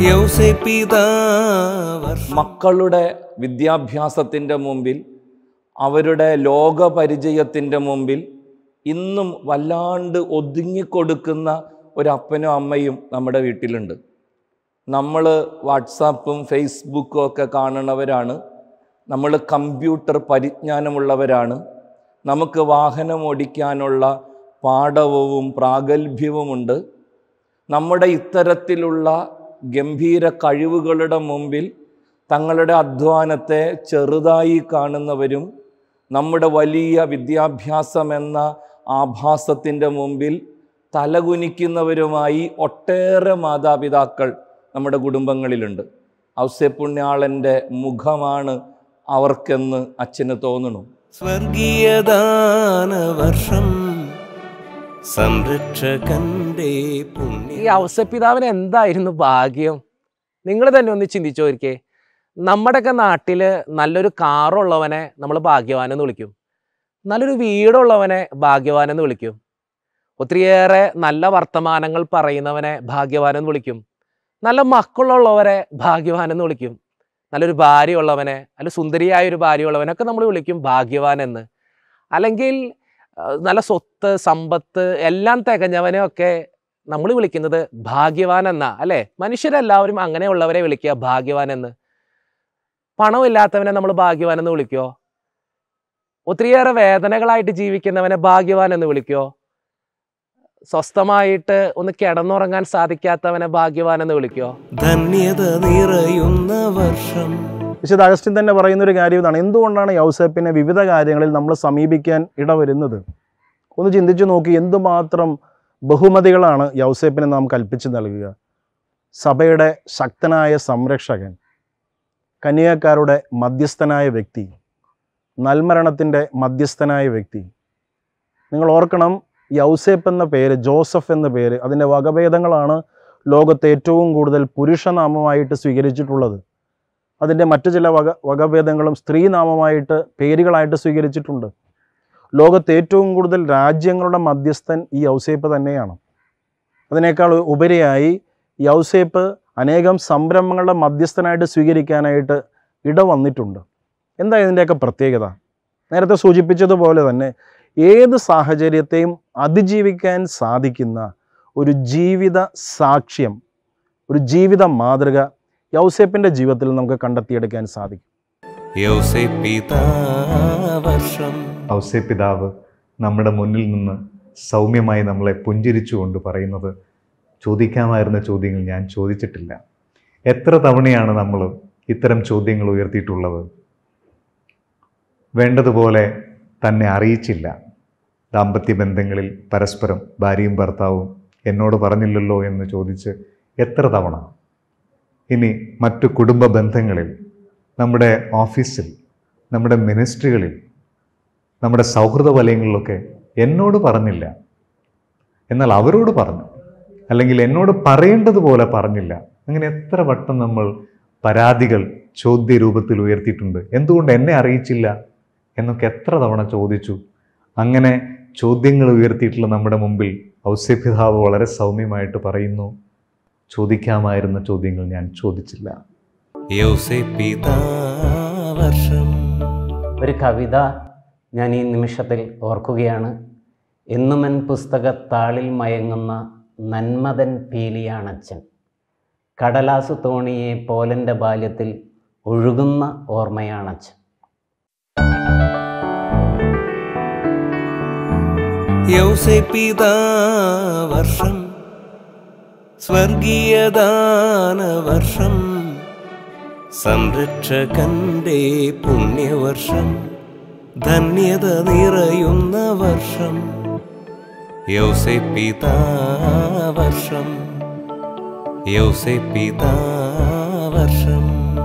യൗസപിതാവർഷം മക്കളുടെ വിദ്യാഭ്യാസത്തിൻ്റെ മുമ്പിൽ അവരുടെ ലോകപരിചയത്തിൻ്റെ മുമ്പിൽ ഇന്നും വല്ലാണ്ട് ഒതുങ്ങിക്കൊടുക്കുന്ന ഒരപ്പനും അമ്മയും നമ്മുടെ വീട്ടിലുണ്ട് നമ്മൾ വാട്സാപ്പും ഫേസ്ബുക്കും ഒക്കെ കാണുന്നവരാണ് നമ്മൾ കമ്പ്യൂട്ടർ പരിജ്ഞാനമുള്ളവരാണ് നമുക്ക് വാഹനം ഓടിക്കാനുള്ള പാഠവും പ്രാഗൽഭ്യവുമുണ്ട് നമ്മുടെ ഇത്തരത്തിലുള്ള ഗംഭീര കഴിവുകളുടെ മുമ്പിൽ തങ്ങളുടെ അധ്വാനത്തെ ചെറുതായി കാണുന്നവരും നമ്മുടെ വലിയ വിദ്യാഭ്യാസം എന്ന ആഭാസത്തിൻ്റെ മുമ്പിൽ തലകുനിക്കുന്നവരുമായി ഒട്ടേറെ മാതാപിതാക്കൾ നമ്മുടെ കുടുംബങ്ങളിലുണ്ട് ഔസ്യപുണ്യാളൻ്റെ മുഖമാണ് അവർക്കെന്ന് അച്ഛന് തോന്നുന്നു സ്വർഗീയദാനവർഷം സംരക്ഷകന്റെ ഈ പുണ്യ ഔസപിതാവിന് എന്തായിരുന്നു ഭാഗ്യം നിങ്ങൾ തന്നെ ഒന്ന് ചിന്തിച്ചു നോക്കിക്കേ നമ്മുടെയൊക്കെ നാട്ടിൽ നല്ലൊരു കാറുള്ളവനെ നമ്മൾ ഭാഗ്യവാനെന്ന് വിളിക്കും നല്ലൊരു വീടുള്ളവനെ ഭാഗ്യവാനെന്ന് വിളിക്കും ഒത്തിരിയേറെ നല്ല വർത്തമാനങ്ങൾ പറയുന്നവനെ ഭാഗ്യവാനെന്ന് വിളിക്കും നല്ല മക്കളുള്ളവരെ ഭാഗ്യവാനെന്ന് വിളിക്കും നല്ലൊരു ഭാര്യയുള്ളവനെ അല്ല സുന്ദരിയായ ഒരു ഭാര്യയുള്ളവനൊക്കെ നമ്മൾ വിളിക്കും ഭാഗ്യവാൻ എന്ന് അല്ലെങ്കിൽ ആ, നല്ല സ്വത്ത് സമ്പത്ത് എല്ലാം തികഞ്ഞവനെയൊക്കെ നമ്മൾ വിളിക്കുന്നത് ഭാഗ്യവാൻ എന്നാ അല്ലേ മനുഷ്യരെല്ലാവരും അങ്ങനെയുള്ളവരെ വിളിക്കുക ഭാഗ്യവാൻ എന്ന് പണമില്ലാത്തവനെ നമ്മൾ ഭാഗ്യവാൻ എന്ന് വിളിക്കോ ഒത്തിരിയേറെ വേദനകളായിട്ട് ജീവിക്കുന്നവനെ ഭാഗ്യവാൻ എന്ന് വിളിക്കോ സ്വസ്ഥമായിട്ട് ഒന്ന് കിടന്നുറങ്ങാൻ സാധിക്കാത്തവനെ ഭാഗ്യവാൻ എന്ന് വിളിക്കോ ധന്യത നിറയുന്ന വർഷം വിശുദ്ധ അഗസ്റ്റിൻ തന്നെ പറയുന്ന ഒരു കാര്യം ഇതാണ് എന്തുകൊണ്ടാണ് യൗസേപ്പിനെ വിവിധ കാര്യങ്ങളിൽ നമ്മൾ സമീപിക്കാൻ ഇടവരുന്നത് ഒന്ന് ചിന്തിച്ചു നോക്കി എന്തുമാത്രം ബഹുമതികളാണ് യൗസേപ്പിനെ നാം കൽപ്പിച്ചു നൽകുക സഭയുടെ ശക്തനായ സംരക്ഷകൻ കന്യാക്കാരുടെ മധ്യസ്ഥനായ വ്യക്തി നൽമരണത്തിൻ്റെ മധ്യസ്ഥനായ വ്യക്തി നിങ്ങൾ ഓർക്കണം യൗസേപ്പ് എന്ന പേര് ജോസഫ് എന്ന പേര് അതിൻ്റെ വകഭേദങ്ങളാണ് ലോകത്ത് ഏറ്റവും കൂടുതൽ പുരുഷനാമമായിട്ട് സ്വീകരിച്ചിട്ടുള്ളത് അതിൻ്റെ മറ്റു ചില വക വകഭേദങ്ങളും സ്ത്രീനാമമായിട്ട് പേരുകളായിട്ട് സ്വീകരിച്ചിട്ടുണ്ട് ലോകത്ത് ഏറ്റവും കൂടുതൽ രാജ്യങ്ങളുടെ മധ്യസ്ഥൻ ഈ യൗസേപ്പ് തന്നെയാണ് അതിനേക്കാൾ ഉപരിയായി യൗസേപ്പ് അനേകം സംരംഭങ്ങളുടെ മധ്യസ്ഥനായിട്ട് സ്വീകരിക്കാനായിട്ട് ഇടവന്നിട്ടുണ്ട് എന്താ ഇതിൻ്റെയൊക്കെ പ്രത്യേകത നേരത്തെ സൂചിപ്പിച്ചതുപോലെ തന്നെ ഏത് സാഹചര്യത്തെയും അതിജീവിക്കാൻ സാധിക്കുന്ന ഒരു ജീവിത സാക്ഷ്യം ഒരു ജീവിത മാതൃക യൗസേപ്പിൻ്റെ ജീവിതത്തിൽ നമുക്ക് കണ്ടെത്തിയെടുക്കാൻ സാധിക്കും യൗസപിതാവർഷം ഔസേ പിതാവ് നമ്മുടെ മുന്നിൽ നിന്ന് സൗമ്യമായി നമ്മളെ പുഞ്ചിരിച്ചുകൊണ്ട് പറയുന്നത് ചോദിക്കാമായിരുന്ന ചോദ്യങ്ങൾ ഞാൻ ചോദിച്ചിട്ടില്ല എത്ര തവണയാണ് നമ്മൾ ഇത്തരം ചോദ്യങ്ങൾ ഉയർത്തിയിട്ടുള്ളത് വേണ്ടതുപോലെ തന്നെ അറിയിച്ചില്ല ദാമ്പത്യ ബന്ധങ്ങളിൽ പരസ്പരം ഭാര്യയും ഭർത്താവും എന്നോട് പറഞ്ഞില്ലല്ലോ എന്ന് ചോദിച്ച് എത്ര തവണ ഇനി മറ്റു കുടുംബ ബന്ധങ്ങളിൽ നമ്മുടെ ഓഫീസിൽ നമ്മുടെ മിനിസ്ട്രികളിൽ നമ്മുടെ സൗഹൃദ വലയങ്ങളിലൊക്കെ എന്നോട് പറഞ്ഞില്ല എന്നാൽ അവരോട് പറഞ്ഞു അല്ലെങ്കിൽ എന്നോട് പറയേണ്ടതുപോലെ പറഞ്ഞില്ല അങ്ങനെ എത്ര വട്ടം നമ്മൾ പരാതികൾ ചോദ്യ രൂപത്തിൽ ഉയർത്തിയിട്ടുണ്ട് എന്തുകൊണ്ട് എന്നെ അറിയിച്ചില്ല എന്നൊക്കെ എത്ര തവണ ചോദിച്ചു അങ്ങനെ ചോദ്യങ്ങൾ ഉയർത്തിയിട്ടുള്ള നമ്മുടെ മുമ്പിൽ ഔസ്യപിതാവ് വളരെ സൗമ്യമായിട്ട് പറയുന്നു ചോദിക്കാമായിരുന്ന ചോദ്യങ്ങൾ ഞാൻ ചോദിച്ചില്ല യൗസപിതാവർഷം ഒരു കവിത ഞാൻ ഈ നിമിഷത്തിൽ ഓർക്കുകയാണ് എന്നുമൻ പുസ്തകത്താളിൽ മയങ്ങുന്ന നന്മതൻ പീലിയാണച്ചൻ കടലാസു തോണിയെ പോലൻ്റെ ബാല്യത്തിൽ ഒഴുകുന്ന ഓർമ്മയാണച്ചൻ യൗസപിതാവർഷം സ്വർഗീയദാനവർഷം സംരക്ഷകന്റെ പുണ്യവർഷം ധന്യത നിറയുന്ന വർഷം യൗസപിതാവർഷം യൗസപിതാവർഷം